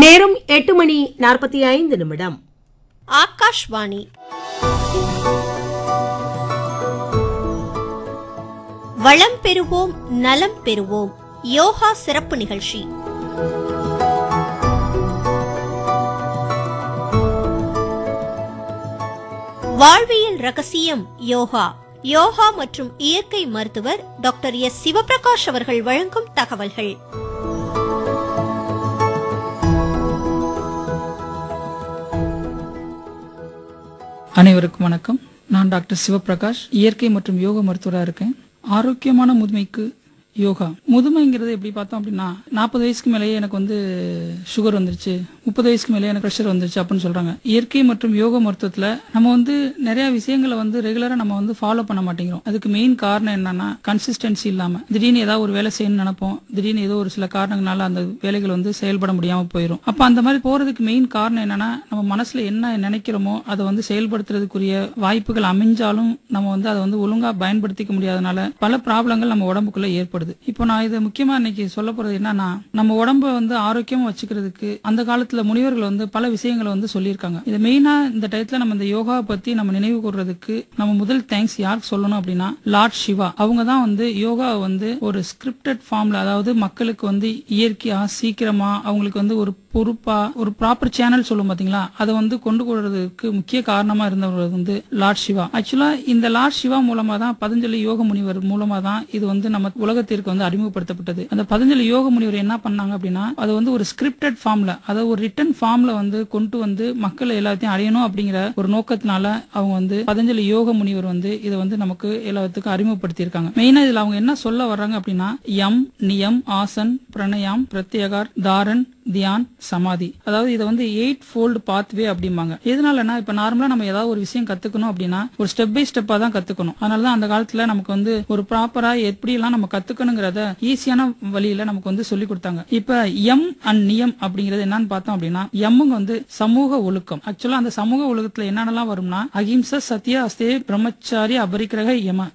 நேரம் எட்டு மணி நாற்பத்தி ஐந்து நிமிடம் ஆகாஷ்வாணி வளம் பெறுவோம் நலம் பெறுவோம் யோகா சிறப்பு நிகழ்ச்சி வாழ்வியல் ரகசியம் யோகா யோகா மற்றும் இயற்கை மருத்துவர் டாக்டர் எஸ் சிவபிரகாஷ் அவர்கள் வழங்கும் தகவல்கள் அனைவருக்கும் வணக்கம் நான் டாக்டர் சிவபிரகாஷ் இயற்கை மற்றும் யோக மருத்துவராக இருக்கேன் ஆரோக்கியமான முதுமைக்கு யோகா முதுமைங்கிறது எப்படி பார்த்தோம் அப்படின்னா நாற்பது வயசுக்கு மேலேயே எனக்கு வந்து சுகர் வந்துருச்சு முப்பது வயசுக்கு மேலேயே எனக்கு ப்ரெஷர் வந்துருச்சு அப்படின்னு சொல்றாங்க இயற்கை மற்றும் யோக மருத்துவத்தில் நம்ம வந்து நிறைய விஷயங்களை வந்து ரெகுலராக நம்ம வந்து ஃபாலோ பண்ண மாட்டேங்கிறோம் அதுக்கு மெயின் காரணம் என்னன்னா கன்சிஸ்டன்சி இல்லாமல் திடீர்னு ஏதாவது ஒரு வேலை செய்யணும்னு நினைப்போம் திடீர்னு ஏதோ ஒரு சில காரணங்களால அந்த வேலைகள் வந்து செயல்பட முடியாமல் போயிடும் அப்போ அந்த மாதிரி போறதுக்கு மெயின் காரணம் என்னன்னா நம்ம மனசுல என்ன நினைக்கிறோமோ அதை வந்து செயல்படுத்துறதுக்குரிய வாய்ப்புகள் அமைஞ்சாலும் நம்ம வந்து அதை வந்து ஒழுங்கா பயன்படுத்திக்க முடியாதனால பல ப்ராப்ளங்கள் நம்ம உடம்புக்குள்ள ஏற்படுது இப்போ நான் இதை முக்கியமா இன்னைக்கு சொல்ல போறது என்னன்னா நம்ம உடம்ப வந்து ஆரோக்கியமா வச்சுக்கிறதுக்கு அந்த காலத்துல முனிவர்கள் வந்து பல விஷயங்களை வந்து சொல்லியிருக்காங்க இது மெயினா இந்த டயத்துல நம்ம இந்த யோகாவை பத்தி நம்ம நினைவு கூறுறதுக்கு நம்ம முதல் தேங்க்ஸ் யாருக்கு சொல்லணும் அப்படின்னா லார்ட் சிவா அவங்க தான் வந்து யோகாவை வந்து ஒரு ஸ்கிரிப்டட் ஃபார்ம்ல அதாவது மக்களுக்கு வந்து இயற்கையா சீக்கிரமா அவங்களுக்கு வந்து ஒரு பொறுப்பா ஒரு ப்ராப்பர் சேனல் சொல்லும் பாத்தீங்களா அதை வந்து கொண்டு போறதுக்கு முக்கிய காரணமா இருந்தவர் வந்து லார்ட் சிவா ஆக்சுவலா இந்த லார்ட் சிவா மூலமா தான் பதஞ்சலி யோக முனிவர் மூலமா தான் இது வந்து நம்ம உலகத்திற்கு வந்து அறிமுகப்படுத்தப்பட்டது அந்த பதஞ்சலி யோக முனிவர் என்ன பண்ணாங்க அப்படின்னா அது வந்து ஒரு ஸ்கிரிப்டட் ஃபார்ம்ல அதாவது ஒரு ரிட்டன் ஃபார்ம்ல வந்து கொண்டு வந்து மக்கள் எல்லாத்தையும் அடையணும் அப்படிங்கிற ஒரு நோக்கத்தினால அவங்க வந்து பதஞ்சலி யோக முனிவர் வந்து இதை வந்து நமக்கு எல்லாத்துக்கும் அறிமுகப்படுத்தியிருக்காங்க மெயினா இதுல அவங்க என்ன சொல்ல வர்றாங்க அப்படின்னா யம் நியம் ஆசன் பிரணயாம் பிரத்யேகார் தாரன் தியான் சமாதி அதாவது இதை வந்து எயிட் ஃபோல்டு பாத்வே அப்படிம்பாங்க எதனாலனா இப்ப நார்மலா நம்ம ஏதாவது ஒரு விஷயம் கத்துக்கணும் அப்படின்னா ஒரு ஸ்டெப் பை ஸ்டெப்பா தான் கத்துக்கணும் அதனாலதான் அந்த காலத்துல நமக்கு வந்து ஒரு ப்ராப்பரா எப்படி எல்லாம் நம்ம கத்துக்கணுங்கிறத ஈஸியான வழியில நமக்கு வந்து சொல்லி கொடுத்தாங்க இப்ப எம் அண்ட் நியம் அப்படிங்கிறது என்னன்னு பார்த்தோம் அப்படின்னா எம்முங்க வந்து சமூக ஒழுக்கம் ஆக்சுவலா அந்த சமூக ஒழுக்கத்துல என்னென்னலாம் வரும்னா அகிம்சை சத்யா அஸ்தே பிரம்மச்சாரி அபரிக்கிரக யம